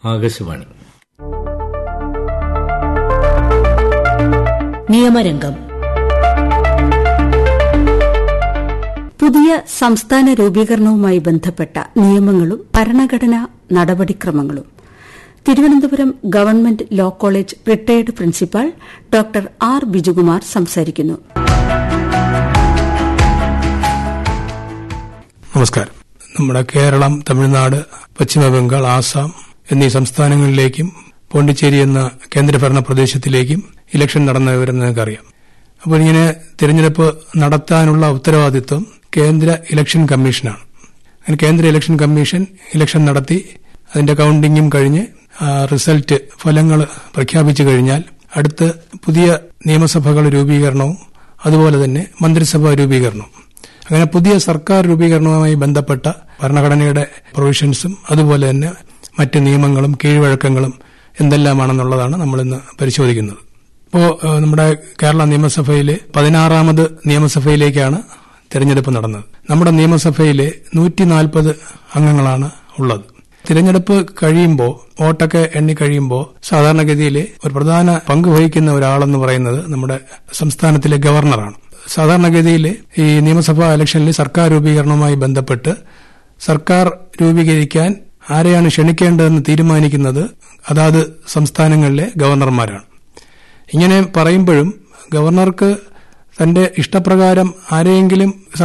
ആകാശവാണി നിയമരംഗം പുതിയ സംസ്ഥാന രൂപീകരണവുമായി ബന്ധപ്പെട്ട നിയമങ്ങളും ഭരണഘടനാ നടപടിക്രമങ്ങളും Thiruvananthapuram government law college retired principal doctor R Bijukumar സംസാരിക്കുന്നു നമസ്കാരം നമ്മുടെ കേരളം തമിഴ്നാട് പശ്ചിമബംഗാൾ ആസാം എന്നീ സംസ്ഥാനങ്ങളിലേക്കും പോണ്ടിച്ചേരി എന്ന കേന്ദ്രഭരണ പ്രദേശത്തിലേക്കും ഇലക്ഷൻ നടന്ന വിവരം നിങ്ങൾക്കറിയാം അപ്പോൾ ഇങ്ങനെ തിരഞ്ഞെടുപ്പ് നടത്താനുള്ള ഉത്തരവാദിത്വം കേന്ദ്ര ഇലക്ഷൻ കമ്മീഷനാണ് അങ്ങനെ കേന്ദ്ര ഇലക്ഷൻ കമ്മീഷൻ ഇലക്ഷൻ നടത്തി അതിന്റെ കൌണ്ടിങ്ങും കഴിഞ്ഞ് ആ, റിസൾട്ട് ഫലങ്ങൾ പ്രഖ്യാപിച്ചു കഴിഞ്ഞാൽ അടുത്ത് പുതിയ നിയമസഭകൾ രൂപീകരണവും അതുപോലെ തന്നെ മന്ത്രിസഭാ രൂപീകരണവും അങ്ങനെ പുതിയ സർക്കാർ രൂപീകരണവുമായി ബന്ധപ്പെട്ട ഭരണഘടനയുടെ പ്രൊവിഷൻസും അതുപോലെ തന്നെ മറ്റ് നിയമങ്ങളും കീഴ്വഴക്കങ്ങളും എന്തെല്ലാമാണെന്നുള്ളതാണ് നമ്മൾ ഇന്ന് പരിശോധിക്കുന്നത് ഇപ്പോൾ നമ്മുടെ കേരള നിയമസഭയിലെ പതിനാറാമത് നിയമസഭയിലേക്കാണ് തെരഞ്ഞെടുപ്പ് നടന്നത് നമ്മുടെ നിയമസഭയിലെ നൂറ്റി നാൽപ്പത് അംഗങ്ങളാണ് ഉള്ളത് തിരഞ്ഞെടുപ്പ് കഴിയുമ്പോൾ വോട്ടൊക്കെ എണ്ണി കഴിയുമ്പോൾ സാധാരണഗതിയിൽ ഒരു പ്രധാന പങ്ക് വഹിക്കുന്ന ഒരാളെന്ന് പറയുന്നത് നമ്മുടെ സംസ്ഥാനത്തിലെ ഗവർണറാണ് സാധാരണഗതിയിൽ ഈ നിയമസഭാ ഇലക്ഷനിൽ സർക്കാർ രൂപീകരണവുമായി ബന്ധപ്പെട്ട് സർക്കാർ രൂപീകരിക്കാൻ ആരെയാണ് ക്ഷണിക്കേണ്ടതെന്ന് തീരുമാനിക്കുന്നത് അതാത് സംസ്ഥാനങ്ങളിലെ ഗവർണർമാരാണ് ഇങ്ങനെ പറയുമ്പോഴും ഗവർണർക്ക് തന്റെ ഇഷ്ടപ്രകാരം ആരെയെങ്കിലും